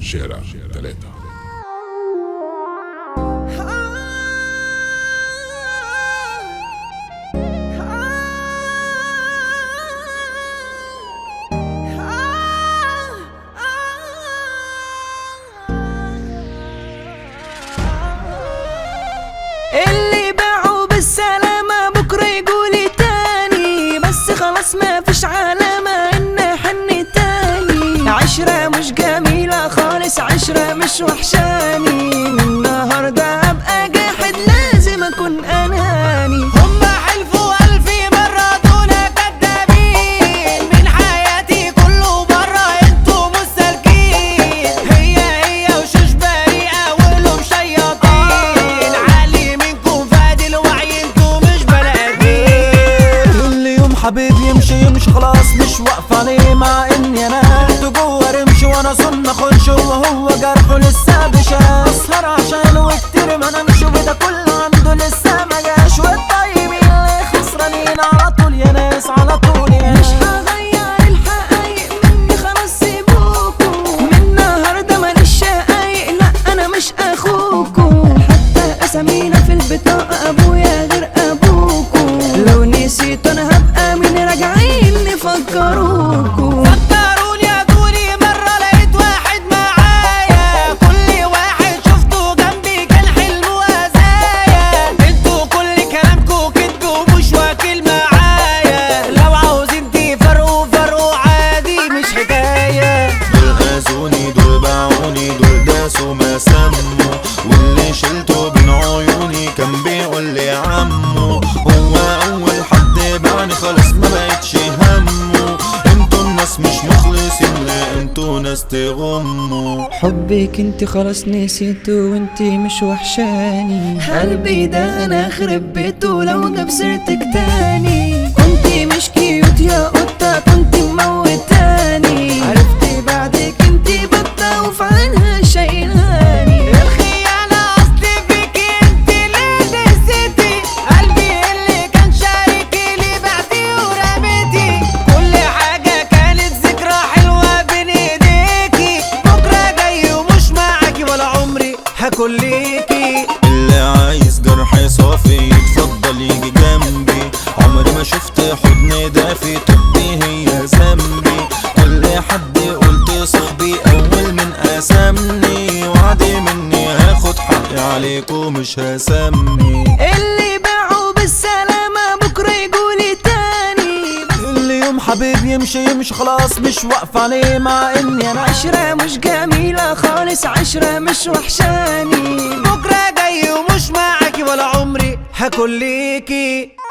شارع ثلاثة اللي باعوا بالسلامة بكرة يقولي تاني بس خلاص ما فيش علامة إن حن تاني عشرة مش جميلة خالص عشرة مش وحشاني من النهاردة أبقى جاحد لازم أكون أناني هما حلفوا ألف مرة دون كدابين من حياتي كله برا انتوا مستلكين هي هي وشوش بريئة ولهم شياطين عالي منكم فادي الوعي انتوا مش بلاقين كل يوم حبيب يمشي يمشي خلاص مش واقفة عليه مع اني انا كنت جوه رمشي وانا ظن اخش وهو جرحه لسه بشاش اسهر عشان وكتير ما نمشي وده كله عنده لسه ما جاش والطيبين اللي خسرانين على طول يا ناس على طول يا مش ناس هغير الحقايق مني خلاص سيبوكوا من النهارده ماليش شقايق لا انا مش اخوكوا حتى اسامينا في البطاقه ابويا غير ابوكوا لو نسيت انا هبقى من راجعين نفكروكوا فكروني يا دوري مرة لقيت واحد معايا كل واحد شفته جنبي كان حلمه هزايا انتوا كل كلامكوا كدب ومش واكل معايا لو عاوزين تفرقوا فرقوا عادي مش حكاية دول اذوني دول باعوني دول داسوا ما سموا واللي شلته بين عيوني كان بيقول لي عمو هو اول حد باعني خلاص ما بقتش همه انتوا الناس مش مخلصين لا انتوا ناس تغموا حبك انت خلاص نسيته وانت مش وحشاني قلبي ده انا خرب بيته لو جاب سيرتك تاني كنت مش كيوت يا قطة كنت موتاني عرفت بعدك انت بطة وفي عينها شايلاني الخيانة أصلي فيك انت اللي نسيتي قلبي اللي كان شاركي لي بعتي ورميتي كل حاجة كانت ذكرى حلوة بين ايديكي بكرة جاي ومش معاكي ولا عمري هاكل ليكي اللي عايز جرح صافي يتفضل يجي جنبي عمري ما شفت حضن دافي طبي هي ذنبي كل حد قلت صاحبي اول من قسمني وعدي مني هاخد حقي عليكم مش هسمي اللي باعوا بالسلامة بكرة يقولي تاني كل يوم حبيب يمشي يمشي خلاص مش واقفة عليه مع اني انا عشرة مش جميلة خالص عشرة مش وحشاني بكرة جاي ومش معاكي ولا عمري هاكل ليكي